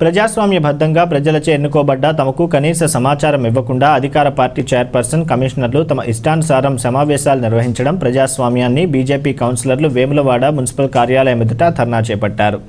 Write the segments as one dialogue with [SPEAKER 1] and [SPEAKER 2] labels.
[SPEAKER 1] ప్రజాస్వామ్యబద్ధంగా ప్రజలచే ఎన్నుకోబడ్డ తమకు కనీస సమాచారం ఇవ్వకుండా అధికార పార్టీ చైర్పర్సన్ కమిషనర్లు తమ ఇష్టానుసారం సమావేశాలు నిర్వహించడం ప్రజాస్వామ్యాన్ని బీజేపీ కౌన్సిలర్లు వేములవాడ మున్సిపల్ కార్యాలయం ఎదుట ధర్నా చేపట్టారు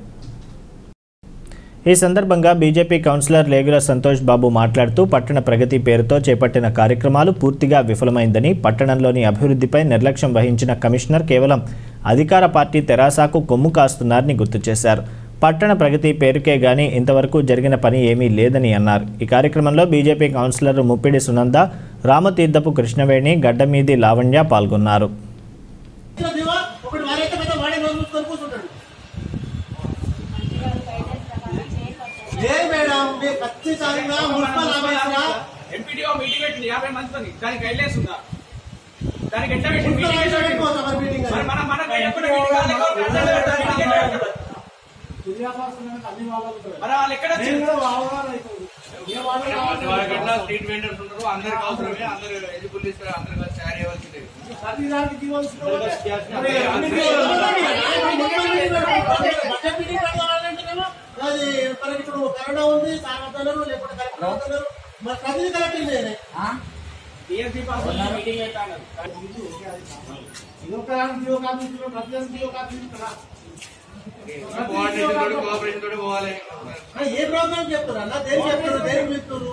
[SPEAKER 1] ఈ సందర్భంగా బీజేపీ కౌన్సిలర్ లేగుల సంతోష్ బాబు మాట్లాడుతూ పట్టణ ప్రగతి పేరుతో చేపట్టిన కార్యక్రమాలు పూర్తిగా విఫలమైందని పట్టణంలోని అభివృద్ధిపై నిర్లక్ష్యం వహించిన కమిషనర్ కేవలం అధికార పార్టీ తెరాసాకు కొమ్ము కాస్తున్నారని గుర్తు చేశారు పట్టణ ప్రగతి పేరుకే గాని ఇంతవరకు జరిగిన పని ఏమీ లేదని అన్నారు ఈ కార్యక్రమంలో బీజేపీ కౌన్సిలర్ ముప్పిడి సునంద రామతీర్థపు కృష్ణవేణి గడ్డమీది లావణ్య పాల్గొన్నారు
[SPEAKER 2] దివా ఒకటి వారైతే పెద్ద వాడే రోజు చూసుకొని కూర్చుంటాడు లేదు మేడం మీరు ఖచ్చితంగా మున్సిపల్ ఆఫీసులో
[SPEAKER 3] ఎంపీడీఓ మీటింగ్ పెట్టింది యాభై మందితోని దానికి గైడ్లైన్స్ ఉందా దానికి ఎట్లా పెట్టి
[SPEAKER 2] మున్సిపల్
[SPEAKER 3] మీటింగ్
[SPEAKER 2] ఆఫీసులో
[SPEAKER 3] ఎట్లా పెట్టింది?
[SPEAKER 2] పెట్టుకోవచ్చు మరి మీటింగ్
[SPEAKER 3] మరి మన మన ఎప్పుడు మీటింగ్ కాదు, ఎవరు ప్రజలు పెడతారు, మీటింగ్ ఎట్లా పెడతారు? మరి వాళ్ళు ఎక్కడ వచ్చారు? వాళ్ళకి ఎట్లా స్ట్రీట్ వెండర్స్ ఉంటారు అందరికి అవసరమే అందరు ఎలిజిబుల్ తీసుకురా అందరు కలిసి తయారు చేయవలసిందే
[SPEAKER 2] బడ్జెట్ మీటింగ్ పెడతామంటేనేమో అది మనకి ఇప్పుడు కరోనా ఉంది సాగుతున్నారు లేకపోతే కరెక్ట్ అవుతున్నారు మరి ప్రతిదీ కరెక్ట్ నేనే
[SPEAKER 3] టీఎస్సీ పాస్ ఉన్న మీటింగ్ పెట్టాను కోఆర్డినేషన్ తోటి కోఆపరేషన్ తోటి పోవాలి
[SPEAKER 2] మరి ఏ ప్రోగ్రామ్ చెప్తారు అన్న దేని చెప్తారు దేని పిలుస్తారు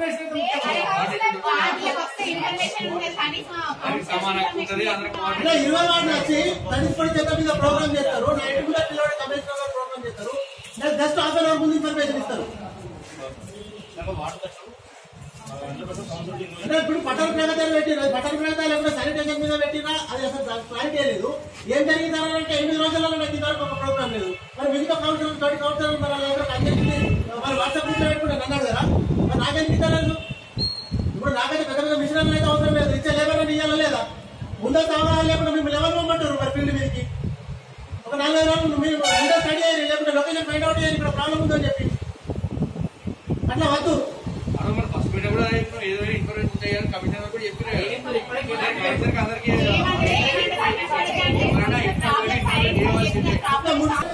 [SPEAKER 3] దానికి సమానం ఉంటుంది అందరికి
[SPEAKER 2] ఇలా
[SPEAKER 3] కోఆర్డినేషన్
[SPEAKER 2] ఇరవై వాడిని వచ్చి తడిసిపడి చేత మీద ప్రోగ్రామ్ చేస్తారు నైట్ కూడా పిల్లవాడి కమిషనర్ గారు ప్రోగ్రామ్ చేస్తారు లేదా జస్ట్ హాఫ్ అన్ అవర్ ముందు ఇన్ఫర్మేషన్ ఇస్తారు అంటే ఇప్పుడు పట్టణ ప్రగతి పెట్టినా పట్టణ ప్రగతి లేకపోతే శానిటైజర్ మీద పెట్టినా అది అసలు క్లారిటీ లేదు ఏం జరిగింది అంటే ఎనిమిది రోజులలో నాకు ఇంతవరకు ఒక ప్రోగ్రామ్ లేదు మరి మిగతా కౌన్సిలర్ తోటి కౌన్సిలర్ మరి వాళ్ళ దగ్గర అందరికీ మరి వాట్సాప్ గ్రూప్ లో పెట్టుకుంటే అన్నారు కదా మరి నాకేం ఇస్తారు ఇప్పుడు నాకైతే పెద్ద పెద్ద మిషనర్లు అయితే అవసరం లేదు ఇచ్చే లేబర్ అని ఇవ్వాలా లేదా ముందో కావాలి లేకుండా మేము లెవెల్ ఇవ్వమంటారు మరి ఫీల్డ్ మీదకి ఒక నాలుగైదు రోజులు మీరు ముందే స్టడీ అయ్యారు లేకుంటే లొకేషన్ ఫైండ్ అవుట్ అయ్యారు ఇక్కడ ప్రాబ్లం ఉందని చెప్పి అట్లా వద్దు
[SPEAKER 3] మనం మన ఫస్ట్ మీటింగ్ కూడా ఇప్పుడు ఏదో ఇన్ఫర్మేషన్ చేయాలి కమిషనర్ కూడా చెప్పిన కమిషనర్ అందరికీ
[SPEAKER 2] అట్లా మున్సిపల్